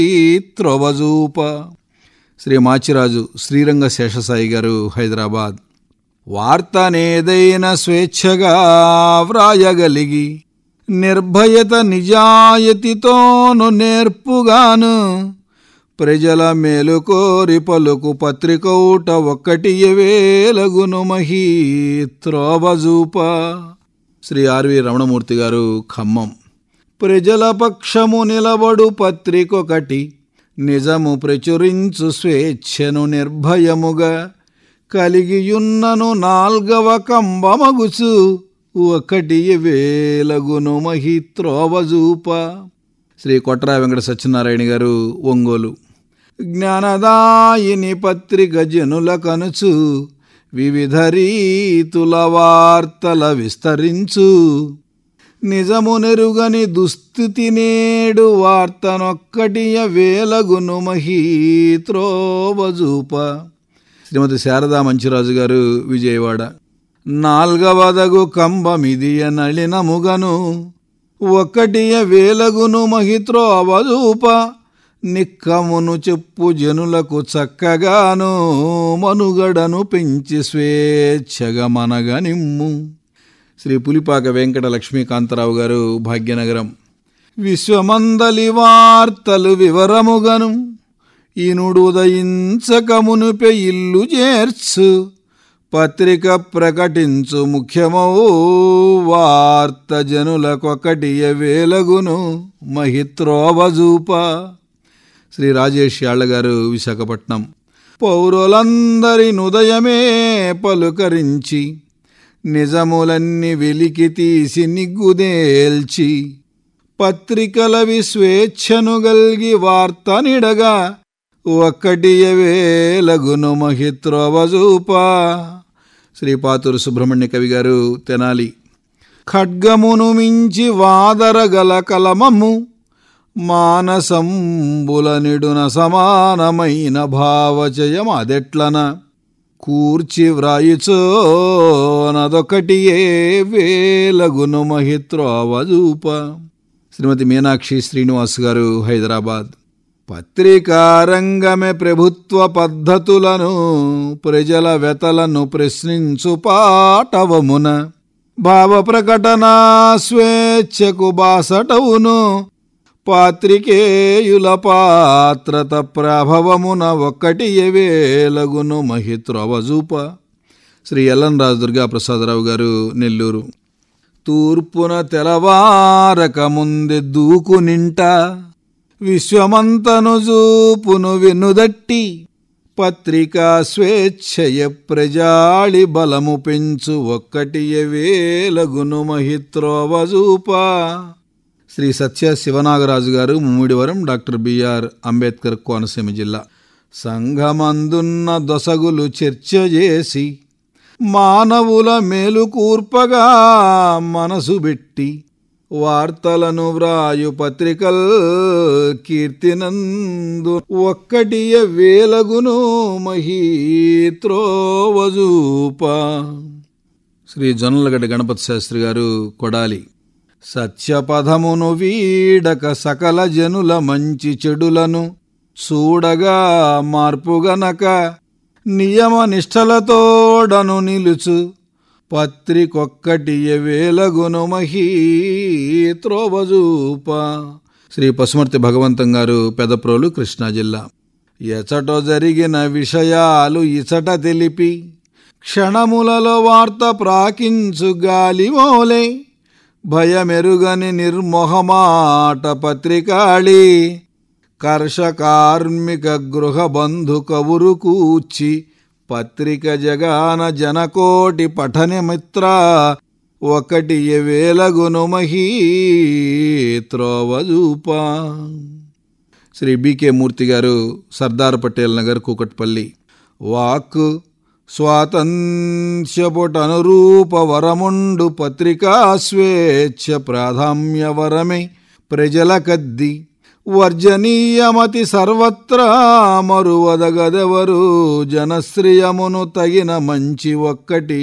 త్రొవజూప శ్రీ మాచిరాజు శ్రీరంగ శేషసాయి గారు హైదరాబాద్ వార్తనేదైన స్వేచ్ఛగా వ్రాయగలిగి నిర్భయత నిజాయతితోను నేర్పుగాను ప్రజల మేలు కోరి పలుకు పత్రికౌట ఒక్కటి వేలగును మహీ త్రోవజూప శ్రీ ఆర్వి రమణమూర్తి గారు ఖమ్మం ప్రజల పక్షము నిలబడు పత్రికొకటి నిజము ప్రచురించు స్వేచ్ఛను నిర్భయముగా కలిగియున్నను నాల్గవ కంబమగుచు ఒకటి వేలగును మహిత్రోవజూప శ్రీ కొట్రా వెంకట సత్యనారాయణ గారు ఒంగోలు జ్ఞానదాయిని పత్రిక జనుల కనుచు వివిధ రీతుల వార్తల విస్తరించు నిజము నెరుగని దుస్థితి నేడు వార్తనొక్కటియ వేలగును మహీత్రోవజూప శ్రీమతి శారదా మంచిరాజు గారు విజయవాడ నాల్గవదగు కంబమిదియ నళినముగను ఒక్కటియ వేలగును మహిత్రోవజూప నిక్కమును చెప్పు జనులకు చక్కగాను మనుగడను పెంచి స్వేచ్ఛగా మనగనిమ్ము శ్రీ పులిపాక వెంకట లక్ష్మీకాంతరావు గారు భాగ్యనగరం విశ్వమందలి వార్తలు వివరముగను ఈనుడు ఉదయించకమునుపే ఇల్లు చేర్చు పత్రిక ప్రకటించు ముఖ్యమౌ వార్త జనులకొకటి వేలగును మహిత్రోవజూప శ్రీ రాజేష్ యాళ్ల గారు విశాఖపట్నం పౌరులందరి నుదయమే పలుకరించి నిజములన్నీ వెలికి తీసి నిగ్గుదేల్చి పత్రికలవి స్వేచ్ఛను గల్గి వార్త నిడగా ఒక్కటి వేలగును మహిత్రోవజూప శ్రీపాతురు సుబ్రహ్మణ్య కవి గారు తెనాలి ఖడ్గమును మించి వాదరగల కలమము మానసంబుల నిడున సమానమైన భావచయం అదెట్లన కూర్చి వ్రాయిచో నదొకటియే వేలగును మహిత్రోవజూప శ్రీమతి మీనాక్షి శ్రీనివాస్ గారు హైదరాబాద్ పత్రికారంగమే ప్రభుత్వ పద్ధతులను ప్రజల వెతలను ప్రశ్నించు పాటవమున భావ ప్రకటన స్వేచ్ఛకు బాసటవును పాత్రికేయుల పాత్రత ప్రభవమున ఒక్కటి వేలగును మహిత్రవజూప శ్రీ ఎల్ఎన్ రాజు దుర్గా ప్రసాదరావు గారు నెల్లూరు తూర్పున తెలవారక ముందే దూకు నింట విశ్వమంతను చూపును వెనుదట్టి పత్రికా స్వేచ్ఛయ ప్రజాళి బలము పెంచు ఒక్కటి వేలగును మహిత్రోవజూప శ్రీ సత్య శివనాగరాజు గారు ముమ్మిడివరం డాక్టర్ బిఆర్ అంబేద్కర్ కోనసీమ జిల్లా సంఘమందున్న దొసగులు చర్చ చేసి మానవుల మేలు కూర్పగా మనసు పెట్టి వార్తలను వ్రాయు పత్రికల్ కీర్తినందు ఒక్కటియ వేలగును మహీత్రోవజూప శ్రీ జొన్నలగడ్డ గణపతి శాస్త్రి గారు కొడాలి సత్యపథమును వీడక సకల జనుల మంచి చెడులను చూడగా మార్పుగనక నియమ నిష్టలతోడను నిలుచు పత్రికొక్కటి వేలగును మహీత్రోవజూప శ్రీ పశుమర్తి భగవంతం గారు పెదప్రోలు కృష్ణా జిల్లా ఎచటో జరిగిన విషయాలు ఇచట తెలిపి క్షణములలో వార్త ప్రాకించు గాలిమోలే భయమెరుగని నిర్మోహమాట పత్రికాళి కర్షకార్మిక గృహ బంధు కవురు కూర్చి పత్రిక జగాన జనకోటి పఠన మిత్ర ఒకటి వేలగును మహీత్రోవజూప శ్రీ బికే మూర్తి గారు సర్దార్ పటేల్ నగర్ కూకట్పల్లి వాక్ స్వాతంత్ర్యపుటనురూప వరముండు పత్రికా స్వేచ్ఛ ప్రాధాన్య వరమే ప్రజల కద్ది వర్జనీయమతి సర్వత్రా మరువదగదెవరు జనశ్రియమును తగిన మంచి ఒక్కటి